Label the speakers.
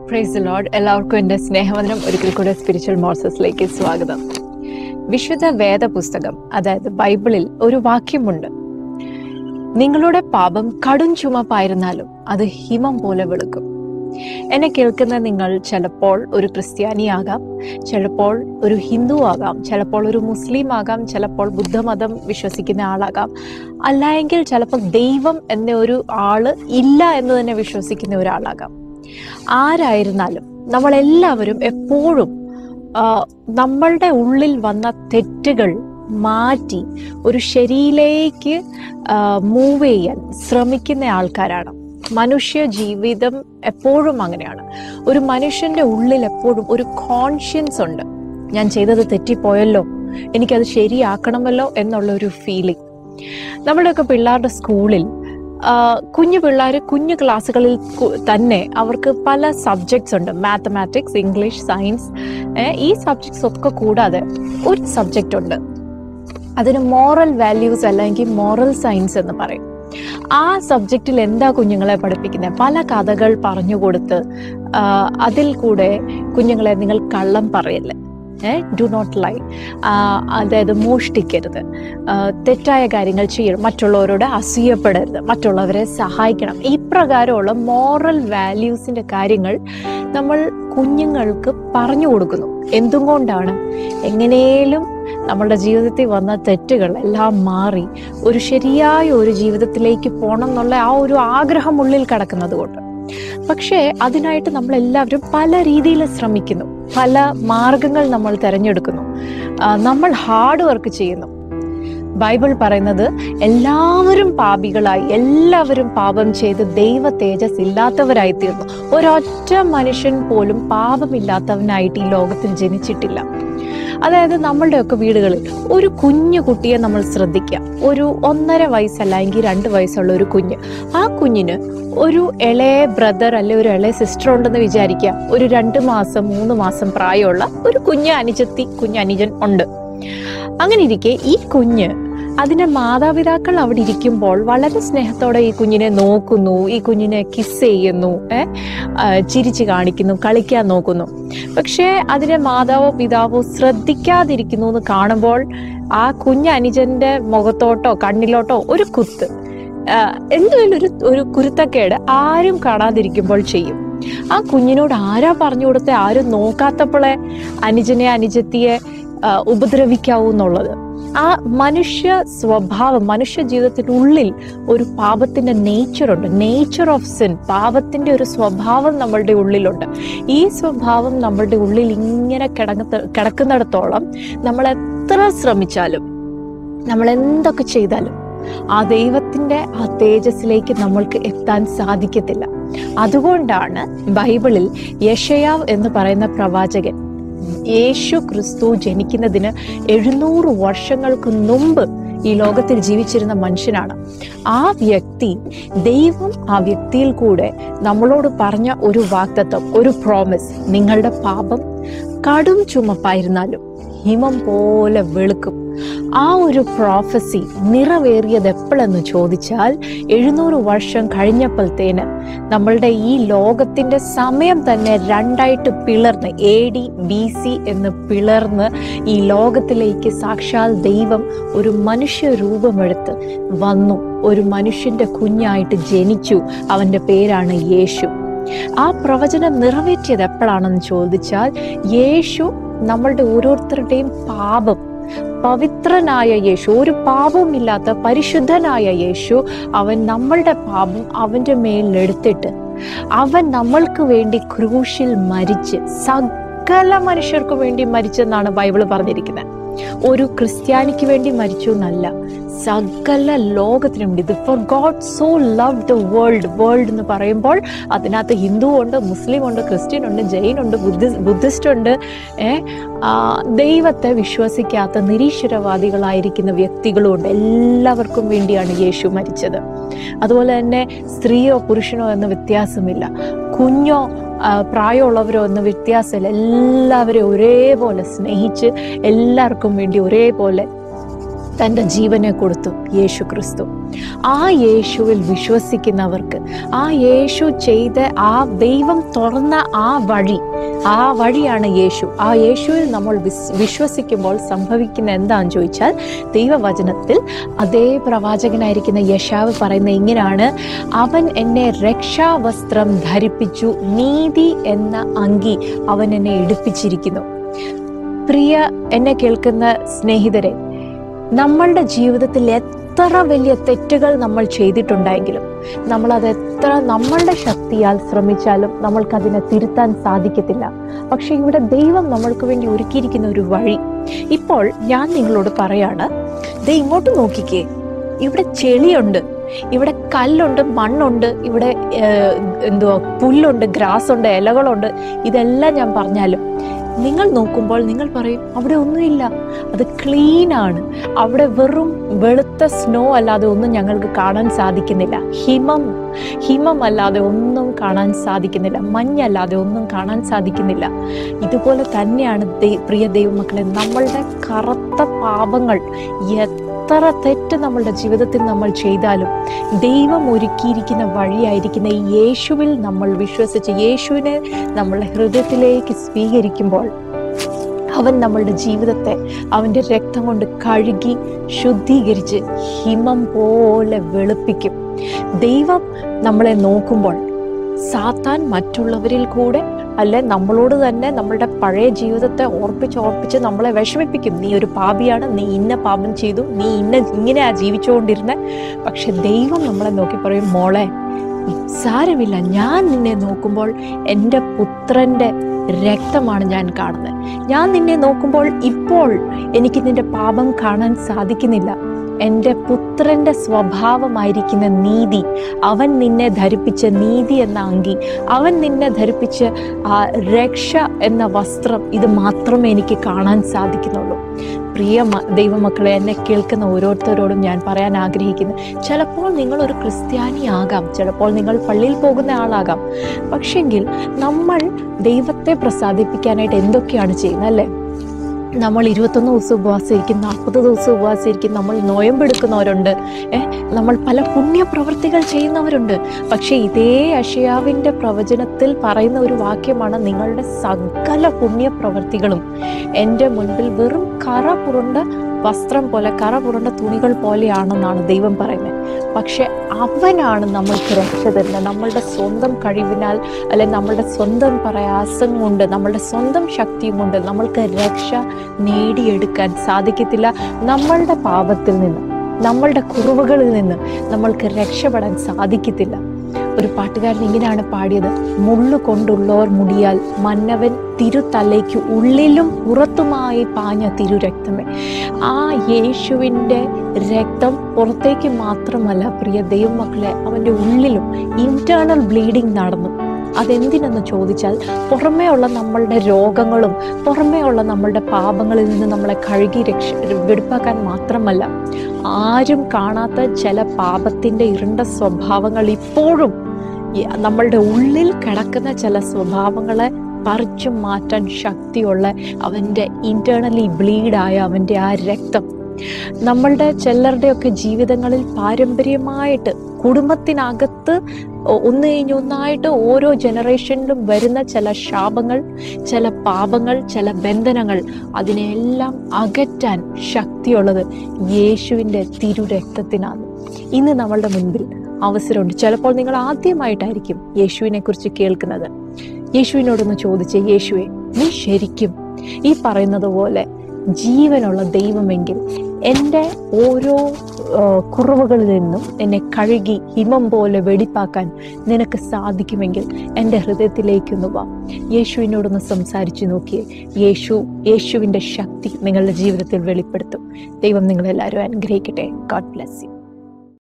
Speaker 1: price load എല്ലാവർക്കും എൻ്റെ സ്നേഹവന്ദനം ഒരിക്കൽ കൂടെ സ്പിരിച്വൽ മോർസസിലേക്ക് സ്വാഗതം വിശുദ്ധ വേദ പുസ്തകം അതായത് ബൈബിളിൽ ഒരു വാക്യമുണ്ട് നിങ്ങളുടെ പാപം കടും ചുമപ്പായിരുന്നാലും അത് ഹിമം പോലെ വെളുക്കും എന്നെ കേൾക്കുന്ന നിങ്ങൾ ചിലപ്പോൾ ഒരു ക്രിസ്ത്യാനിയാകാം ചിലപ്പോൾ ഒരു ഹിന്ദു ആകാം ചിലപ്പോൾ ഒരു മുസ്ലിം ആകാം ചിലപ്പോൾ ബുദ്ധമതം വിശ്വസിക്കുന്ന ആളാകാം അല്ലായെങ്കിൽ ചിലപ്പോൾ ദൈവം എന്ന ഒരു ആള് ഇല്ല എന്ന് തന്നെ വിശ്വസിക്കുന്ന ഒരാളാകാം ആരായിരുന്നാലും നമ്മളെല്ലാവരും എപ്പോഴും ആ, നമ്മളുടെ ഉള്ളിൽ വന്ന തെറ്റുകൾ മാറ്റി ഒരു ശരിയിലേക്ക് മൂവ് ചെയ്യാൻ ശ്രമിക്കുന്ന ആൾക്കാരാണ് മനുഷ്യ ജീവിതം എപ്പോഴും അങ്ങനെയാണ് ഒരു മനുഷ്യന്റെ ഉള്ളിൽ എപ്പോഴും ഒരു കോൺഷ്യൻസ് ഉണ്ട് ഞാൻ ചെയ്തത് തെറ്റിപ്പോയല്ലോ എനിക്കത് ശരിയാക്കണമല്ലോ എന്നുള്ള ഒരു ഫീലിംഗ് നമ്മുടെയൊക്കെ പിള്ളേരുടെ സ്കൂളിൽ ആ, കുഞ്ഞു പിള്ളേർ കുഞ്ഞു ക്ലാസ്സുകളിൽ കു- തന്നെ അവർക്ക് പല സബ്ജക്ട്സ് ഉണ്ട് മാത്തമാറ്റിക്സ് ഇംഗ്ലീഷ് സയൻസ് ഈ സബ്ജക്ട്സ് ഒക്കെ കൂടാതെ ഒരു സബ്ജക്റ്റ് ഉണ്ട് അതിന് മോറൽ വാല്യൂസ് അല്ലെങ്കിൽ മോറൽ സയൻസ് എന്ന് പറയും ആ സബ്ജക്റ്റിൽ എന്താ കുഞ്ഞുങ്ങളെ പഠിപ്പിക്കുന്നത് പല കഥകൾ പറഞ്ഞു കൊടുത്ത് ആ, അതിൽ കൂടെ കുഞ്ഞുങ്ങളെ നിങ്ങൾ കള്ളം പറയല്ലേ ഡു നോട്ട് ലൈ അതായത് മോഷ്ടിക്കരുത് ആ, തെറ്റായ കാര്യങ്ങൾ ചെയ്യണം മറ്റുള്ളവരോട് അസൂയപ്പെടരുത് മറ്റുള്ളവരെ സഹായിക്കണം ഇപ്രകാരമുള്ള മോറൽ വാല്യൂസിന്റെ കാര്യങ്ങൾ നമ്മൾ കുഞ്ഞുങ്ങൾക്ക് പറഞ്ഞു കൊടുക്കുന്നു എന്തുകൊണ്ടാണ് എങ്ങനെയും നമ്മളുടെ ജീവിതത്തിൽ വന്ന തെറ്റുകൾ എല്ലാം മാറി ഒരു ശരിയായ ഒരു ജീവിതത്തിലേക്ക് പോകണം എന്നുള്ള ആ ഒരു ആഗ്രഹം ഉള്ളിൽ കിടക്കുന്നത് കൊണ്ട് പക്ഷേ അതിനായിട്ട് നമ്മൾ എല്ലാവരും പല രീതിയിൽ ശ്രമിക്കുന്നു പല മാർഗങ്ങൾ നമ്മൾ തിരഞ്ഞെടുക്കുന്നു ആ, നമ്മൾ ഹാർഡ് വർക്ക് ചെയ്യുന്നു ബൈബിൾ പറയുന്നത് എല്ലാവരും പാപികളായി എല്ലാവരും പാപം ചെയ്ത് ദൈവ തേജസ് ഇല്ലാത്തവരായി തീർന്നു ഒരൊറ്റ മനുഷ്യൻ പോലും പാപമില്ലാത്തവനായിട്ട് ഈ ലോകത്തിൽ ജനിച്ചിട്ടില്ല അതായത് നമ്മളുടെയൊക്കെ വീടുകളിൽ ഒരു കുഞ്ഞു കുട്ടിയെ നമ്മൾ ശ്രദ്ധിക്കുക ഒരു ഒന്നര വയസ്സല്ല എങ്കിൽ രണ്ട് വയസ്സുള്ള ഒരു കുഞ്ഞ് ആ കുഞ്ഞിന് ഒരു ഇളയ ബ്രദർ അല്ലെ ഒരു ഇളയ സിസ്റ്റർ ഉണ്ടെന്ന് വിചാരിക്കുക ഒരു രണ്ട് മാസം മൂന്ന് മാസം പ്രായമുള്ള ഒരു കുഞ്ഞ് അനുജത്തി കുഞ്ഞ് അനുജൻ ഉണ്ട് അങ്ങനെ ഇരിക്കെ ഈ കുഞ്ഞ് അതിന്റെ മാതാപിതാക്കൾ അവിടെ ഇരിക്കുമ്പോൾ വളരെ സ്നേഹത്തോടെ ഈ കുഞ്ഞിനെ നോക്കുന്നു ഈ കുഞ്ഞിനെ കിസ് ചെയ്യുന്നു ഏ ആ, ചിരിച്ച് കാണിക്കുന്നു കളിക്കാൻ നോക്കുന്നു പക്ഷേ അതിനെ മാതാവോ പിതാവോ ശ്രദ്ധിക്കാതിരിക്കുന്നു എന്ന് കാണുമ്പോൾ ആ കുഞ്ഞ് അനുജന്റെ മുഖത്തോട്ടോ കണ്ണിലോട്ടോ ഒരു കുത്ത് ആ, എന്തെങ്കിലും ഒരു ഒരു കുരുത്തക്കേട് ആരും കാണാതിരിക്കുമ്പോൾ ചെയ്യും ആ കുഞ്ഞിനോട് ആരാ പറഞ്ഞു കൊടുത്തേ ആരും നോക്കാത്തപ്പോളെ അനുജനെ അനുജത്തിയെ ആ, ഉപദ്രവിക്കാവൂ എന്നുള്ളത് ആ മനുഷ്യ സ്വഭാവം മനുഷ്യ ജീവിതത്തിനുള്ളിൽ ഒരു പാപത്തിന്റെ നേച്ചറുണ്ട് നേച്ചർ ഓഫ് സിൻ പാപത്തിന്റെ ഒരു സ്വഭാവം നമ്മളുടെ ഉള്ളിലുണ്ട് ഈ സ്വഭാവം നമ്മളുടെ ഉള്ളിൽ ഇങ്ങനെ കിടങ്ങ കിടക്കുന്നിടത്തോളം നമ്മൾ എത്ര ശ്രമിച്ചാലും നമ്മൾ എന്തൊക്കെ ചെയ്താലും ആ ദൈവത്തിന്റെ ആ തേജസ്സിലേക്ക് നമ്മൾക്ക് എത്താൻ സാധിക്കത്തില്ല അതുകൊണ്ടാണ് ബൈബിളിൽ യഷയാവ് എന്ന് പറയുന്ന പ്രവാചകൻ യേശു ക്രിസ്തു ജനിക്കുന്നതിന് എഴുന്നൂറ് വർഷങ്ങൾക്ക് മുമ്പ് ഈ ലോകത്തിൽ ജീവിച്ചിരുന്ന മനുഷ്യനാണ് ആ വ്യക്തി ദൈവം ആ വ്യക്തിയിൽ കൂടെ നമ്മളോട് പറഞ്ഞ ഒരു വാക്തത്വം ഒരു പ്രോമിസ് നിങ്ങളുടെ പാപം കടും ചുമപ്പായിരുന്നാലും ഹിമം പോലെ വെളുക്കും ആ ഒരു പ്രോഫസി നിറവേറിയത് എപ്പോഴെന്ന് ചോദിച്ചാൽ എഴുന്നൂറ് വർഷം കഴിഞ്ഞപ്പോഴത്തേന് നമ്മളുടെ ഈ ലോകത്തിന്റെ സമയം തന്നെ രണ്ടായിട്ട് പിളർന്ന് എ ഡി ബി സി എന്ന് പിളർന്ന് ഈ ലോകത്തിലേക്ക് സാക്ഷാൽ ദൈവം ഒരു മനുഷ്യ രൂപമെടുത്ത് വന്നു ഒരു മനുഷ്യന്റെ കുഞ്ഞായിട്ട് ജനിച്ചു അവന്റെ പേരാണ് യേശു ആ പ്രവചനം നിറവേറ്റിയത് എപ്പോഴാണെന്ന് ചോദിച്ചാൽ യേശു നമ്മളുടെ ഓരോരുത്തരുടെയും പാപം പവിത്രനായ യേശു ഒരു പാപവുമില്ലാത്ത പരിശുദ്ധനായ യേശു അവൻ നമ്മളുടെ പാപം അവന്റെ മേലിലെടുത്തിട്ട് അവൻ നമ്മൾക്ക് വേണ്ടി ക്രൂശിൽ മരിച്ച് സകല മനുഷ്യർക്ക് വേണ്ടി മരിച്ചെന്നാണ് ബൈബിള് പറഞ്ഞിരിക്കുന്നത് ഒരു ക്രിസ്ത്യാനിക്ക് വേണ്ടി മരിച്ചു എന്നല്ല സകല ലോകത്തിനും വേണ്ടി ഇത് for God so love the world world എന്ന് പറയുമ്പോൾ അതിനകത്ത് ഹിന്ദു ഉണ്ട് മുസ്ലിം ഉണ്ട് ക്രിസ്ത്യൻ ഉണ്ട് ജൈൻ ഉണ്ട് ബുദ്ധിസ്റ്റ് ബുദ്ധിസ്റ്റ് ഉണ്ട് ഏ ആ, ദൈവത്തെ വിശ്വസിക്കാത്ത നിരീശ്വരവാദികളായിരിക്കുന്ന വ്യക്തികളും ഉണ്ട് എല്ലാവർക്കും വേണ്ടിയാണ് യേശു മരിച്ചത് അതുപോലെ തന്നെ സ്ത്രീയോ പുരുഷനോ എന്ന വ്യത്യാസമില്ല കുഞ്ഞോ ആ, പ്രായമുള്ളവരോ എന്ന വ്യത്യാസമില്ല എല്ലാവരെയും ഒരേപോലെ സ്നേഹിച്ച് എല്ലാവർക്കും വേണ്ടി ഒരേപോലെ തൻ്റെ ജീവനെ കൊടുത്തു യേശു ക്രിസ്തു ആ യേശുവിൽ വിശ്വസിക്കുന്നവർക്ക് ആ യേശു ചെയ്ത ആ ദൈവം തുറന്ന ആ വഴി ആ വഴിയാണ് യേശു ആ യേശുവിൽ നമ്മൾ വിസ് വിശ്വസിക്കുമ്പോൾ സംഭവിക്കുന്ന എന്താണെന്ന് ചോദിച്ചാൽ ദൈവവചനത്തിൽ അതേ പ്രവാചകനായിരിക്കുന്ന യശാവ് പറയുന്ന ഇങ്ങനെയാണ് അവൻ എന്നെ രക്ഷാവസ്ത്രം ധരിപ്പിച്ചു നീതി എന്ന അങ്കി അവൻ എന്നെ എടുപ്പിച്ചിരിക്കുന്നു പ്രിയ എന്നെ കേൾക്കുന്ന സ്നേഹിതരെ നമ്മളുടെ ജീവിതത്തിൽ എത്ര വലിയ തെറ്റുകൾ നമ്മൾ ചെയ്തിട്ടുണ്ടെങ്കിലും നമ്മളത് എത്ര നമ്മളുടെ ശക്തിയാൽ ശ്രമിച്ചാലും നമ്മൾക്കതിനെ തിരുത്താൻ സാധിക്കത്തില്ല പക്ഷെ ഇവിടെ ദൈവം നമ്മൾക്ക് വേണ്ടി ഒരുക്കിയിരിക്കുന്ന ഒരു വഴി ഇപ്പോൾ ഞാൻ നിങ്ങളോട് പറയാണ് ദേ ഇങ്ങോട്ട് നോക്കിക്കേ ഇവിടെ ചെളിയുണ്ട് ഇവിടെ കല്ലുണ്ട് മണ്ണുണ്ട് ഇവിടെ ഏഹ്, എന്തുവാ പുല്ലുണ്ട് ഗ്രാസ് ഉണ്ട് ഇലകളുണ്ട് ഇതെല്ലാം ഞാൻ പറഞ്ഞാലും നിങ്ങൾ നോക്കുമ്പോൾ നിങ്ങൾ പറയും അവിടെ ഒന്നുമില്ല അത് ക്ലീൻ ആണ് അവിടെ വെറും വെളുത്ത സ്നോ അല്ലാതെ ഒന്നും ഞങ്ങൾക്ക് കാണാൻ സാധിക്കുന്നില്ല ഹിമം ഹിമം അല്ലാതെ ഒന്നും കാണാൻ സാധിക്കുന്നില്ല മഞ്ഞല്ലാതെ ഒന്നും കാണാൻ സാധിക്കുന്നില്ല ഇതുപോലെ തന്നെയാണ് ദൈ- പ്രിയ ദൈവമക്കളെ നമ്മളുടെ കറുത്ത പാപങ്ങൾ എത്ര തെറ്റ് നമ്മളുടെ ജീവിതത്തിൽ നമ്മൾ ചെയ്താലും ദൈവം ഒരുക്കിയിരിക്കുന്ന വഴിയായിരിക്കുന്ന ഈ യേശുവിൽ നമ്മൾ വിശ്വസിച്ച് യേശുവിനെ നമ്മളുടെ ഹൃദയത്തിലേക്ക് സ്വീകരിക്കുമ്പോൾ അവൻ നമ്മളുടെ ജീവിതത്തെ അവൻ്റെ രക്തം കൊണ്ട് കഴുകി ശുദ്ധീകരിച്ച് ഹിമം പോലെ വെളുപ്പിക്കും ദൈവം നമ്മളെ നോക്കുമ്പോൾ സാത്താൻ മറ്റുള്ളവരിൽ കൂടെ അല്ലെ നമ്മളോട് തന്നെ നമ്മളുടെ പഴയ ജീവിതത്തെ ഓർപ്പിച്ച് ഓർപ്പിച്ച് നമ്മളെ വിഷമിപ്പിക്കും നീ ഒരു പാപിയാണ് നീ ഇന്ന പാപം ചെയ്തു നീ ഇന്ന ഇങ്ങനെയാ ജീവിച്ചുകൊണ്ടിരുന്നെ പക്ഷെ ദൈവം നമ്മളെ നോക്കി പറയും മോളെ സാരമില്ല ഞാൻ നിന്നെ നോക്കുമ്പോൾ എൻ്റെ പുത്രൻ്റെ രക്തമാണ് ഞാൻ കാണുന്നത് ഞാൻ നിന്നെ നോക്കുമ്പോൾ ഇപ്പോൾ എനിക്ക് നിന്റെ പാപം കാണാൻ സാധിക്കുന്നില്ല എൻ്റെ പുത്രൻ്റെ സ്വഭാവമായിരിക്കുന്ന നീതി അവൻ നിന്നെ ധരിപ്പിച്ച നീതി എന്ന അങ്കി അവൻ നിന്നെ ധരിപ്പിച്ച ആ രക്ഷ എന്ന വസ്ത്രം ഇത് മാത്രമേ എനിക്ക് കാണാൻ സാധിക്കുന്നുള്ളൂ പ്രിയ മ- ദൈവമക്കളെ എന്നെ കേൾക്കുന്ന ഓരോരുത്തരോടും ഞാൻ പറയാൻ ആഗ്രഹിക്കുന്നു ചിലപ്പോൾ നിങ്ങൾ ഒരു ക്രിസ്ത്യാനിയാകാം ചിലപ്പോൾ നിങ്ങൾ പള്ളിയിൽ പോകുന്ന ആളാകാം പക്ഷെങ്കിൽ നമ്മൾ ദൈവത്തെ പ്രസാദിപ്പിക്കാനായിട്ട് എന്തൊക്കെയാണ് ചെയ്യുന്നത് അല്ലേ നമ്മൾ ഇരുപത്തൊന്ന് ദിവസം ഉപവാസിരിക്കും നാൽപ്പത് ദിവസം ഉപവാസിരിക്കും നമ്മൾ നോയമ്പെടുക്കുന്നവരുണ്ട് ഏഹ് നമ്മൾ പല പുണ്യപ്രവൃത്തികൾ ചെയ്യുന്നവരുണ്ട് പക്ഷെ ഇതേ അഷയാവിൻ്റെ പ്രവചനത്തിൽ പറയുന്ന ഒരു വാക്യമാണ് നിങ്ങളുടെ സകല പുണ്യപ്രവൃത്തികളും എൻ്റെ മുൻപിൽ വെറും കറ പുറണ്ട വസ്ത്രം പോലെ കറ പുറണ്ട തുണികൾ പോലെയാണെന്നാണ് ദൈവം പറയുന്നത് പക്ഷെ അവനാണ് നമ്മൾക്ക് രക്ഷ തരുന്നത് നമ്മളുടെ സ്വന്തം കഴിവിനാൽ അല്ലെ നമ്മളുടെ സ്വന്തം പ്രയാസം കൊണ്ട് നമ്മളുടെ സ്വന്തം ശക്തിയും കൊണ്ട് നമ്മൾക്ക് രക്ഷ നേടിയെടുക്കാൻ സാധിക്കത്തില്ല നമ്മളുടെ പാപത്തിൽ നിന്ന് നമ്മളുടെ കുറവുകളിൽ നിന്ന് നമ്മൾക്ക് രക്ഷപ്പെടാൻ സാധിക്കത്തില്ല ഒരു പാട്ടുകാരൻ ഇങ്ങനെയാണ് പാടിയത് മുള്ളു കൊണ്ടുള്ളോർ മുടിയാൽ മന്നവൻ തിരുത്തലയ്ക്ക് ഉള്ളിലും പുറത്തുമായി പാഞ്ഞ തിരുരക്തമേ ആ യേശുവിൻ്റെ രക്തം പുറത്തേക്ക് മാത്രമല്ല പ്രിയ ദൈവമക്കളെ അവൻ്റെ ഉള്ളിലും ഇന്റേണൽ ബ്ലീഡിങ് നടന്നു അതെന്തിനെന്ന് ചോദിച്ചാൽ പുറമേ ഉള്ള നമ്മളുടെ രോഗങ്ങളും പുറമേ ഉള്ള നമ്മളുടെ പാപങ്ങളിൽ നിന്ന് നമ്മളെ കഴുകി രക്ഷ വെടുപ്പാക്കാൻ മാത്രമല്ല ആരും കാണാത്ത ചില പാപത്തിൻ്റെ ഇരുണ്ട സ്വഭാവങ്ങൾ ഇപ്പോഴും ഈ നമ്മളുടെ ഉള്ളിൽ കിടക്കുന്ന ചില സ്വഭാവങ്ങളെ പറിച്ചു മാറ്റാൻ ശക്തിയുള്ള അവൻ്റെ ഇന്റേണലി ബ്ലീഡായ അവൻ്റെ ആ രക്തം നമ്മളുടെ ചിലരുടെയൊക്കെ ജീവിതങ്ങളിൽ പാരമ്പര്യമായിട്ട് കുടുംബത്തിനകത്ത് ഒ- ഒന്ന് കഴിഞ്ഞ് ഒന്നായിട്ട് ഓരോ ജനറേഷനിലും വരുന്ന ചില ശാപങ്ങൾ ചില പാപങ്ങൾ ചില ബന്ധനങ്ങൾ അതിനെല്ലാം അകറ്റാൻ ശക്തിയുള്ളത് യേശുവിൻ്റെ തിരുരക്തത്തിനാണ് ഇന്ന് നമ്മളുടെ മുൻപിൽ അവസരമുണ്ട് ചിലപ്പോൾ നിങ്ങൾ ആദ്യമായിട്ടായിരിക്കും യേശുവിനെ കുറിച്ച് കേൾക്കുന്നത് യേശുവിനോടൊന്ന് ചോദിച്ചേ യേശുവെ നീ ശരിക്കും ഈ പറയുന്നത് പോലെ ജീവനുള്ള ദൈവമെങ്കിൽ എൻ്റെ ഓരോ ആ, കുറവുകളിൽ നിന്നും എന്നെ കഴുകി ഹിമം പോലെ വെടിപ്പാക്കാൻ നിനക്ക് സാധിക്കുമെങ്കിൽ എൻ്റെ ഹൃദയത്തിലേക്കൊന്ന് വാ യേശുവിനോടൊന്ന് സംസാരിച്ചു നോക്കിയേ യേശു യേശുവിൻ്റെ ശക്തി നിങ്ങളുടെ ജീവിതത്തിൽ വെളിപ്പെടുത്തും ദൈവം നിങ്ങളെല്ലാവരും അനുഗ്രഹിക്കട്ടെ ഗോഡ് ബ്ലെസ് യു